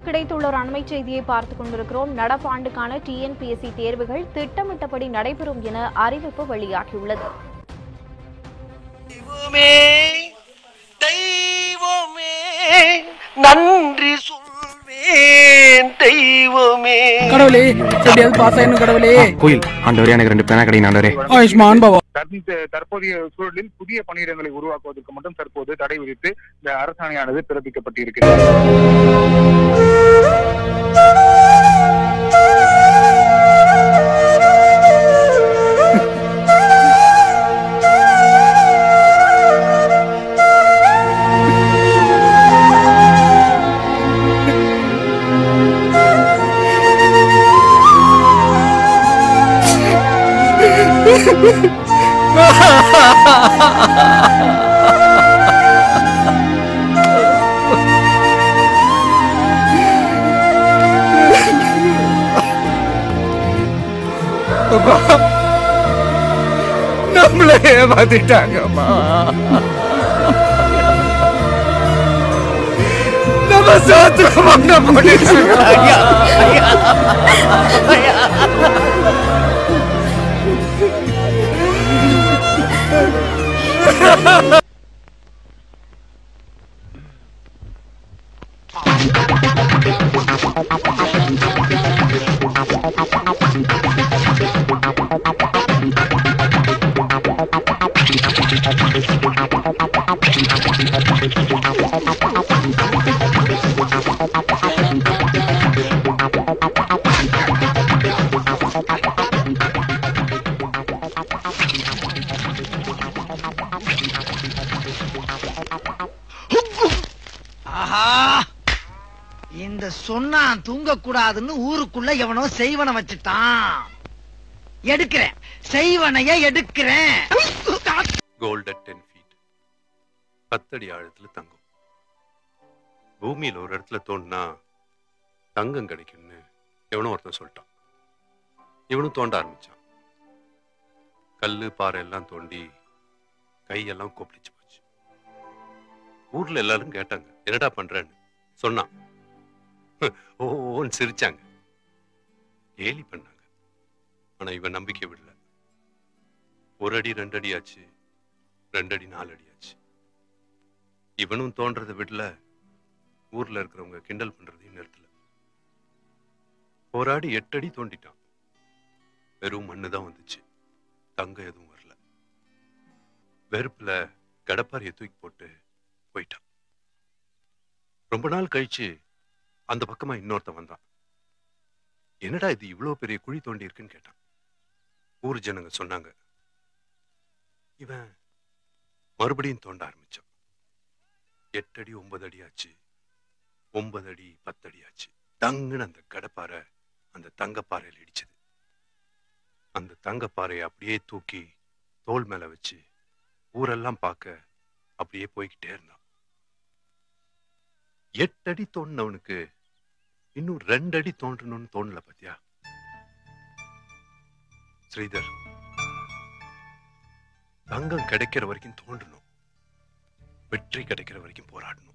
கிடைத்துள்ள ஒரு அண்மை செய்தியை பார்த்துக் கொண்டிருக்கிறோம் நடப்பாண்டுக்கான டிஎன்பிஎஸ்சி தேர்வுகள் திட்டமிட்டபடி நடைபெறும் என அறிவிப்பு வெளியாகியுள்ளது தெய்வமே தெய்வமே நன்றி சொல்வேன் தெய்வமே கடவுளே எப்படியாவது பாஸ் ஆயிடணும் கடவுளே கோயில் ஆண்டவரே எனக்கு ரெண்டு பேனா கிடைக்கும் ஆண்டவரே ஆயுஷ்மான் பவா தற்ப- தற்போதைய சூழலில் புதிய பணியிடங்களை உருவாக்குவதற்கு மட்டும் தற்போது தடை விதித்து இந்த அரசாணையானது பிறப்பிக்கப்பட்டிருக்கிறது நம்மள ஏமாத்திட்டாங்கம்மா நம்ம சாத்து பண்ண முடியும் ஆஹா இந்த சொன்னான் தூங்க கூடாதுன்னு ஊருக்குள்ள எவனோ செய்வன வச்சுட்டான் எடுக்கிறேன் செய்வனைய எடுக்கிறேன் கோல்ட் அட் டென் ஃபீட் பத்தடி ஆழத்துல தங்கம் பூமியில ஒரு இடத்துல தோண்டினா தங்கம் கிடைக்கும்னு எவனோ ஒருத்தன் சொல்லிட்டான் இவனும் தோண்ட ஆரம்பிச்சான் கல்லு பாறை எல்லாம் தோண்டி கையெல்லாம் கொப்பளிச்சு போச்சு ஊர்ல எல்லாரும் கேட்டாங்க என்னடா பண்றேன்னு சொன்னான் ஓன்னு சிரிச்சாங்க கேலி பண்ணாங்க ஆனா இவன் நம்பிக்கை விடல ஒரு அடி ரெண்டு அடி ஆச்சு ரெண்டு அடி நாலு அடி ஆச்சு இவனும் தோன்றதை விடல ஊர்ல இருக்கிறவங்க கிண்டல் பண்றதையும் நிறுத்தல போராடி எட்டு அடி தோண்டிட்டான் வெறும் மண்ணு தான் வந்துச்சு தங்கம் எதுவும் வரல வெறுப்புல கடப்பாரியை தூக்கி போட்டு போயிட்டான் ரொம்ப நாள் கழிச்சு அந்த பக்கமா இன்னொருத்தன் வந்தான் என்னடா இது இவ்வளவு பெரிய குழி தோண்டி இருக்குன்னு கேட்டான் ஊர் ஜனங்க சொன்னாங்க இவன் மறுபடியும் தோண்ட ஆரம்பிச்சான் எட்டு அடி ஒன்பது அடி ஆச்சு ஒன்பது அடி பத்து அடி ஆச்சு தங்குன்னு அந்த கடப்பாறை அந்த தங்கப்பாறையில் இடிச்சது அந்த தங்கப்பாறையை அப்படியே தூக்கி தோல் மேல வச்சு ஊரெல்லாம் பார்க்க அப்படியே போய்கிட்டே இருந்தான் எட்டு அடி தோண்டினவனுக்கு இன்னும் ரெண்டு அடி தோன்றணும்னு தோணல பாத்தியா ஸ்ரீதர் தங்கம் கிடைக்கிற வரைக்கும் தோண்டணும் வெற்றி கிடைக்கிற வரைக்கும் போராடணும்